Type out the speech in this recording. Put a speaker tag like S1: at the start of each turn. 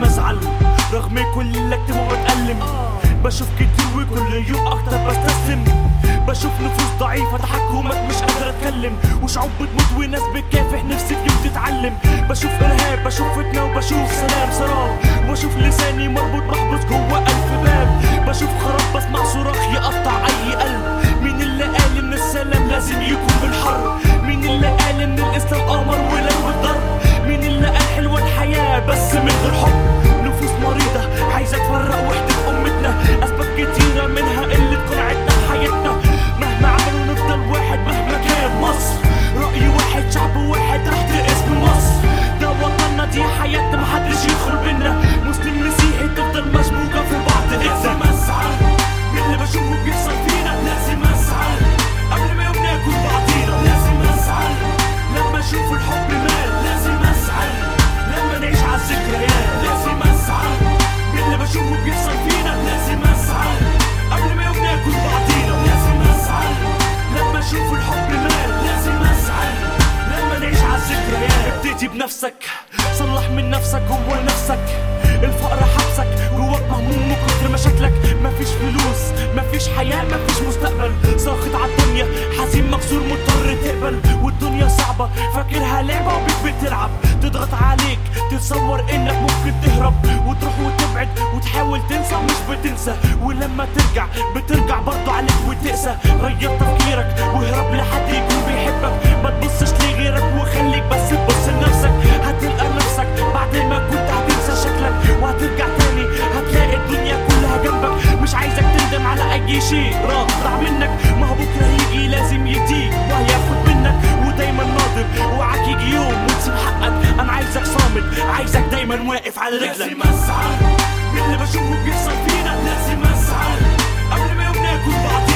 S1: لازم ازعل رغم كل اللي اكتبه واتألم بشوف كتير وكل يوم اكتر بستسلم بشوف نفوس ضعيفة تحكمات مش قادرة اتكلم وشعوب بتموت وناس بتكافح نفسي فيهم تتعلم بشوف ارهاب بشوف فتنة وبشوف سلام سراب وبشوف لساني مربوط محبوس جوه الف باب بشوف خراب بسمع صراخ يقطع اي قلب مين اللي قال ان السلام لازم يكون بالحرب مين اللي قال ان الاسلام قمر ولو بالضرب مين اللي قال حلوة الحياة بس من غير حب نفوس مريضة عايزة تفرق وحدة أمتنا أسباب كتيرة منها قلة قناعتنا بحياتنا مهما عملوا نفضل واحد مهما كان مصر رأي واحد شعب واحد تحت اسم مصر ده وطننا دي حياتنا محدش يدخل بينا مسلم مسيحي تفضل مشبوكة في بعض لازم أزعل من اللي بشوفه بيحصل فينا لازم أزعل قبل ما يوم ناكل بعضينا لازم أزعل لما أشوف الحب مات لازم أزعل لما نعيش على الذكريات لازم أزعل من اللي بشوفه بيحصل فينا لازم أزعل قبل ما يوم ناكل بعضينا لازم أزعل لما أشوف الحب مات لازم أزعل لما نعيش على الذكريات ابتدي بنفسك صلح من نفسك جوه نفسك الفقر حبسك جواك مهموم من كتر مشاكلك مفيش فلوس مفيش حياة مفيش مستقبل ساخط على الدنيا حزين مكسور مضطر تقبل والدنيا صعبة فاكرها لعبة وبيك بتلعب تضغط عليك تتصور انك ممكن تهرب وتروح وتبعد وتحاول تنسى مش بتنسى ولما ترجع بترجع برضه عليك وتقسى غير تفكيرك واهرب لحد يكون بيحبك ما تبصش لغيرك وخليك بس تبص لنفسك هتلقى نفسك بعد ما كنت هتنسى شكلك وهترجع تاني هتلاقي الدنيا كلها جنبك مش عايزك تندم على اي شيء راح منك ما هو بكره هيجي لازم يديك وهياخد منك ودايما ناضل اوعك يجي يوم وتسيب حقك انا عايزك صامد عايزك دايما واقف على رجلك لازم ازعل من اللي بشوفه بيحصل فينا لازم ازعل قبل ما يوم ناكل بعضينا